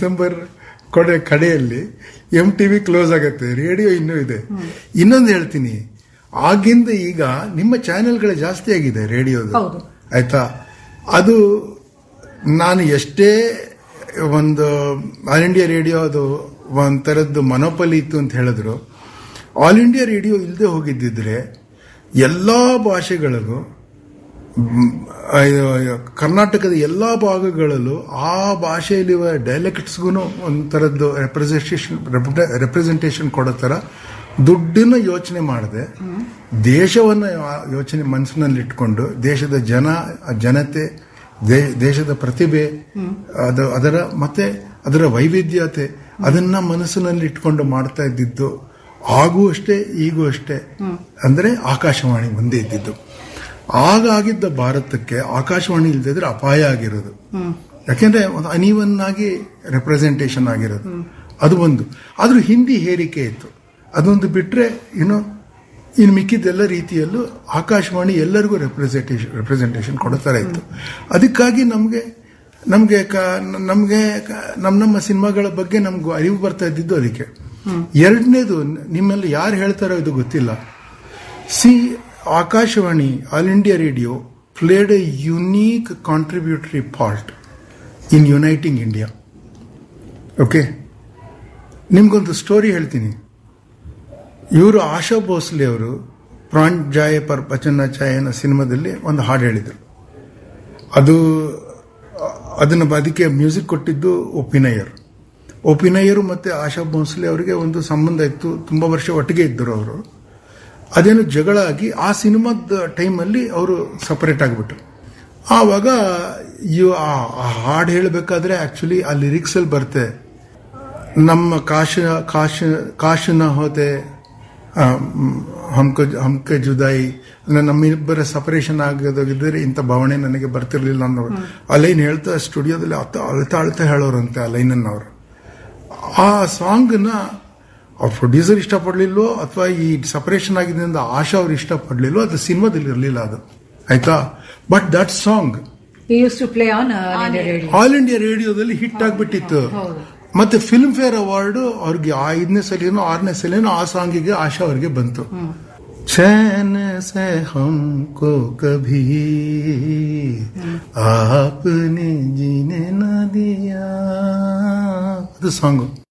December ಕೊಡೆ ಕಡೆಯಲ್ಲಿ M T V close ಆಗುತ್ತೆ ರೇಡಿಯೋ ಇನ್ನೂ ಇದೆ ಇನ್ನೊಂದು ಹೇಳ್ತೀನಿ ಆಗಿಂದ ಈಗ ನಿಮ್ಮ ಚಾನೆಲ್ಗಳೇ ಜಾಸ್ತಿ ಆಗಿದೆ ರೇಡಿಯೋದು ಹೌದು. ಆಯ್ತಾ ಅದು ನಾನು ಎಷ್ಟೇ ಒಂದು ಆಲ್ ಇಂಡಿಯಾ ರೇಡಿಯೋ ಅದು ಒಂಥರದ್ದು ಮನೋಪಲಿ ಇತ್ತು ಅಂತ ಹೇಳಿದ್ರು ಆಲ್ ಇಂಡಿಯಾ ರೇಡಿಯೋ ಇಲ್ಲದೆ ಹೋಗಿದ್ದಿದ್ರೆ ಎಲ್ಲ ಭಾಷೆಗಳಲ್ಲೂ ಮ್, ಅಯ್ಯೋ, ಅಯ್ಯೋ, ಕರ್ನಾಟಕದ ಎಲ್ಲ ಭಾಗಗಳಲ್ಲೂ ಆ ಭಾಷೆಯಲ್ಲಿರುವ ಡೈಲೆಕ್ಟ್ಸ್ಗೂ ಒಂಥರದ್ದು ರೆಪ್ರೆಸೆಂಟೇಷನ್ ರೆಪ್ರೆಸೆಂಟೇಷನ್ ಕೊಡೋ ಥರ ದುಡ್ಡನ್ನ ಯೋಚನೆ ಮಾಡದೆ ದೇಶವನ್ನು ಯೋಚನೆ ಮನಸ್ಸಿನಲ್ಲಿ ಇಟ್ಕೊಂಡು ದೇಶದ ಜನ ಜನತೆ ದೇ- ದೇಶದ ಪ್ರತಿಭೆ ಅದು ಅದರ ಮತ್ತೆ ಅದರ ವೈವಿಧ್ಯತೆ ಅದನ್ನ ಮನಸ್ಸಿನಲ್ಲಿ ಇಟ್ಕೊಂಡು ಮಾಡ್ತಾ ಇದ್ದಿದ್ದು ಆಗೂ ಅಷ್ಟೇ ಈಗೂ ಅಷ್ಟೇ ಅಂದ್ರೆ ಆಕಾಶವಾಣಿ ಮುಂದೆ ಇದ್ದಿದ್ದು ಆಗ ಆಗಿದ್ದ ಭಾರತಕ್ಕೆ ಆಕಾಶವಾಣಿ ಇಲ್ದಿದ್ರೆ ಅಪಾಯ ಆಗಿರೋದು ಯಾಕೆಂದ್ರೆ ಒಂದು ಅನಿವನ್ ಆಗಿ ರೆಪ್ರೆಸೆಂಟೇಷನ್ ಆಗಿರೋದು ಅದು ಒಂದು ಆದ್ರೂ ಹಿಂದಿ ಹೇರಿಕೆ ಇತ್ತು ಅದೊಂದು ಬಿಟ್ರೆ ಏನು ಇನ್ನು ಮಿಕ್ಕಿದ್ದೆಲ್ಲ ರೀತಿಯಲ್ಲೂ ಆಕಾಶವಾಣಿ ಎಲ್ಲರಿಗೂ ರೆಪ್ರೆಸೆಂಟೇಷನ್ ರೆಪ್ರೆಸೆಂಟೇಷನ್ ಕೊಡ್ತಾರೆ ಇತ್ತು ಅದಕ್ಕಾಗಿ ನಮಗೆ ನಮಗೆ ನಮಗೆ ನಮ್ಮ ನಮ್ಮ ಸಿನಿಮಾಗಳ ಬಗ್ಗೆ ನಮ್ಗೆ ಅರಿವು ಬರ್ತಾ ಇದ್ದಿದ್ದು ಅದಕ್ಕೆ ಎರಡನೇದು ನಿಮ್ಮಲ್ಲಿ ಯಾರು ಹೇಳ್ತಾರೋ ಇದು ಗೊತ್ತಿಲ್ಲ ಸಿ Akashvani All India radio played a unique contributory part in uniting India okay ನಿಮ್ಗೊಂದು ಸ್ಟೋರಿ ಹೇಳ್ತೀನಿ ಇವರು ಆಶಾ ಭೋಸ್ಲೆ ಅವರು ಪ್ರಾಣ್ ಜಾಯ ಪರ್ ಪಚನ ಚಾಯ ಅನ್ನೋ ಸಿನಿಮಾದಲ್ಲಿ ಒಂದು ಹಾಡು ಹೇಳಿದರು ಅದು ಅದನ್ನು ಅದಕ್ಕೆ ಮ್ಯೂಸಿಕ್ ಕೊಟ್ಟಿದ್ದು ಒಪಿನಯ್ಯರ್ ಒಪಿನಯ್ಯರು ಮತ್ತು ಆಶಾ ಭೋಸ್ಲೆ ಅವರಿಗೆ ಒಂದು ಸಂಬಂಧ ಇತ್ತು ತುಂಬ ವರ್ಷ ಒಟ್ಟಿಗೆ ಇದ್ದರು ಅವರು ಅದೇನು ಜಗಳ ಆಗಿ ಆ ಸಿನಿಮಾದ ಟೈಮಲ್ಲಿ ಅವರು ಸಪರೇಟ್ ಆಗಿಬಿಟ್ರು ಆವಾಗ ಇವ್ ಆ ಆ ಹಾಡು ಹೇಳಬೇಕಾದ್ರೆ ಆಕ್ಚುಲಿ ಆ ಲಿರಿಕ್ಸಲ್ಲಿ ಬರುತ್ತೆ ನಮ್ಮ ಕಾಶ ಕಾಶ ಕಾಶನ ಹೋತೆ ಆ, ಮ್, ಹಮ್ಕ ಹಮ್ಕ ಜುದಾಯಿ ಅಂದ್ರೆ ನಮ್ಮಿಬ್ಬರ ಸಪರೇಷನ್ ಆಗೋದಾಗಿದ್ದರೆ ಇಂಥ ಭಾವನೆ ನನಗೆ ಬರ್ತಿರ್ಲಿಲ್ಲ ಅನ್ನೋ ಆ ಲೈನ್ ಹೇಳ್ತಾ ಸ್ಟುಡಿಯೋದಲ್ಲಿ ಅತ್ತ ಅಳ್ತಾ ಅಳ್ತಾ ಹೇಳೋರಂತೆ ಆ ಲೈನನ್ನು ಅವರು ಆ ಸಾಂಗ್ನ ಅವ್ರ ಪ್ರೊಡ್ಯೂಸರ್ ಇಷ್ಟಪಡ್ಲಿಲ್ವೋ ಅಥವಾ ಈ ಸಪರೇಷನ್ ಆಗಿದ್ದರಿಂದ ಆಶಾ ಅವ್ರು ಇಷ್ಟಪಡ್ಲಿಲ್ವೋ ಅದು ಸಿನಿಮಾದಲ್ಲಿ ಇರಲಿಲ್ಲ ಅದು ಆಯ್ತಾ but that song He used to play on uh, All India Radio. All India ರೇಡಿಯೋದಲ್ಲಿ ಹಿಟ್ ಆಗ್ಬಿಟ್ಟಿತ್ತು ಹೌದು. ಮತ್ತೆ ಫಿಲ್ಮ್ ಫೇರ್ ಅವಾರ್ಡ್ ಅವ್ರಿಗೆ ಆ ಐದನೇ ಸಲಿನೋ ಆರನೇ ಸಲಿನೋ ಆ ಸಾಂಗಿಗೆ ಆಶಾ ಅವ್ರಿಗೆ ಬಂತು ಚैन से हमको कभी आपने जीने न दिया ಅದು ಸಾಂಗು